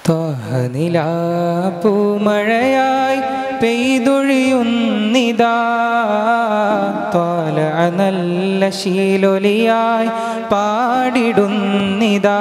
പൂമഴയായി പെയ്തൊഴിയുന്നിതാ ത്വാല നല്ല ശീലൊലിയായി പാടിടുന്നിതാ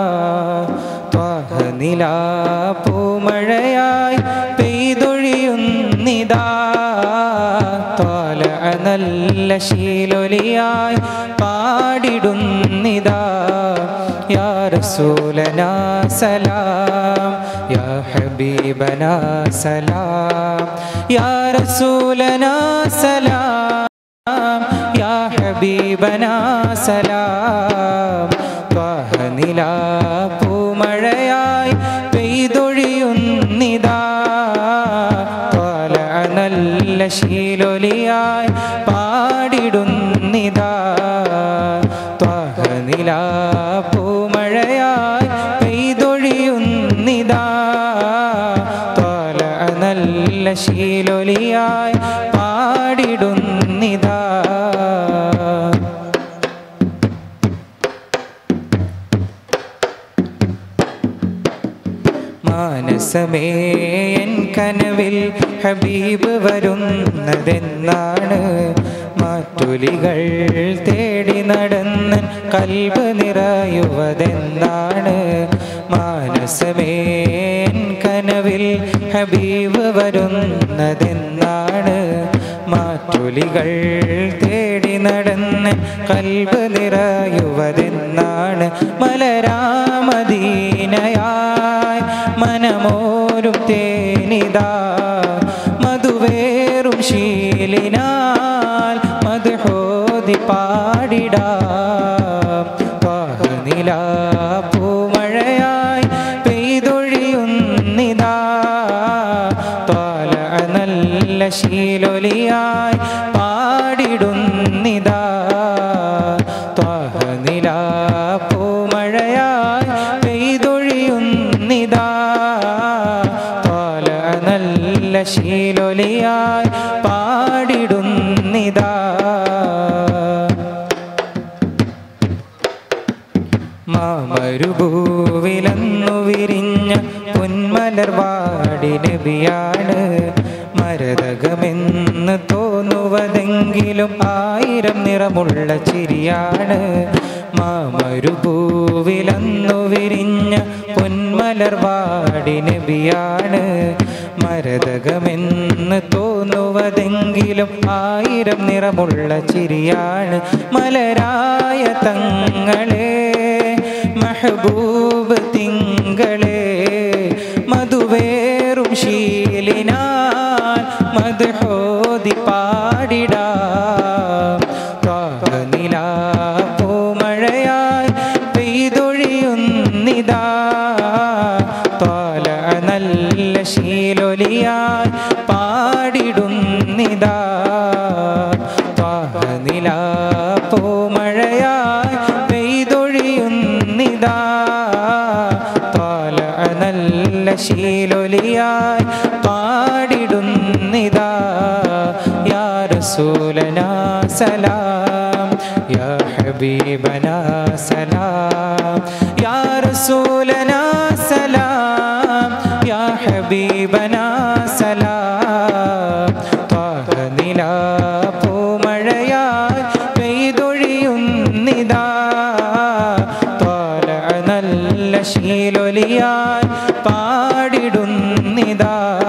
ത്വാഹനില പൂമഴയായി പെയ്തൊഴിയുന്നിതാ ത്വാല നല്ല ശീലൊലിയായി പാടിടുന്നിതാ യാ റസൂലനാ സലാം യാ ഹബീബനാ സലാം യാ റസൂലനാ സലാം യാ ഹബീബനാ സലാം ത്വാഹനില പൂമഴയായി പെയ്തൊഴിയുന്നിതാ ത്വാല നല്ല ശീലൊലിയായി പാടിടുന്നിതാ ത്വാഹനില പൂമഴയായി പെയ്തൊഴിയുന്നിതാ ത്വാല നല്ല ശീലൊലിയായി പാടിടുന്നിതാ മാനസമേ എൻ കനവിൽ ഹബീബ് വരുന്നതെന്നാണ് മാറ്റുലികൾ തേടി നടന്ന് കൽബ് നിറയുവതെന്നാണ് മാനസമേ എൻ കനവിൽ ഹബീബ് വരുന്നതെന്നാണ് മാറ്റുലികൾ തേടി നടന്ന് കൽബ് നിറയുവതെന്നാണ് മലരാമദീനയായി മനമോരും തേനിതാ മധുവേറും ശീലിനാൽ മധുഹോതി പാടിടാം പാഹനില പൂമഴയായി പെയ്തൊഴിയുന്നിതാ ത്വാല നല്ല ശീലൊലിയായി പാടിടുന്നിതാ ത്വാഹനില പൂമഴയായി പെയ്തൊഴിയുന്നിതാ ത്വാല നല്ല ശീലൊലിയായി പാടിടുന്നിതാ മാമരുഭൂവിലന്നു വിരിഞ്ഞ പൊന്മലർവാടി നബിയാണ് മരതകമെന്ന് തോന്നുവതെങ്കിലും ആയിരം നിറമുള്ള ചിരിയാണ് മാമരുഭൂവിലന്നു വിരിഞ്ഞ പൊന്മലർവാടി നബിയാണ് മരതകമെന്ന് തോന്നുവതെങ്കിലും ആയിരം നിറമുള്ള ചിരിയാണ് മലരായ തങ്ങളെ മെഹബൂബ് തിങ്കളെ മധുവേറും ശീലിനാൽ മധുഹോതി പാടിടാം ത്വാഹനില പൂമഴയായി പെയ്തൊഴിയുന്നിതാ ത്വാല നല്ല ശീലൊലിയായി പാടിടുന്നിതാ ത്വാഹനില പൂമഴയായി പെയ്തൊഴിയുന്നിതാ ത്വാല നല്ല ശീലൊലിയായി പാടിടുന്നിതാ യാ റസൂലനാ സലാം യാ ഹബീബനാ സലാം യാ റസൂലനാ സലാം യാ ഹബീബനാ സലാം ത്വാഹനില പൂമഴയായി പെയ്തൊഴിയുന്നിതാ ത്വാല നല്ല ശീലൊലിയായി പാടിടുന്നിതാ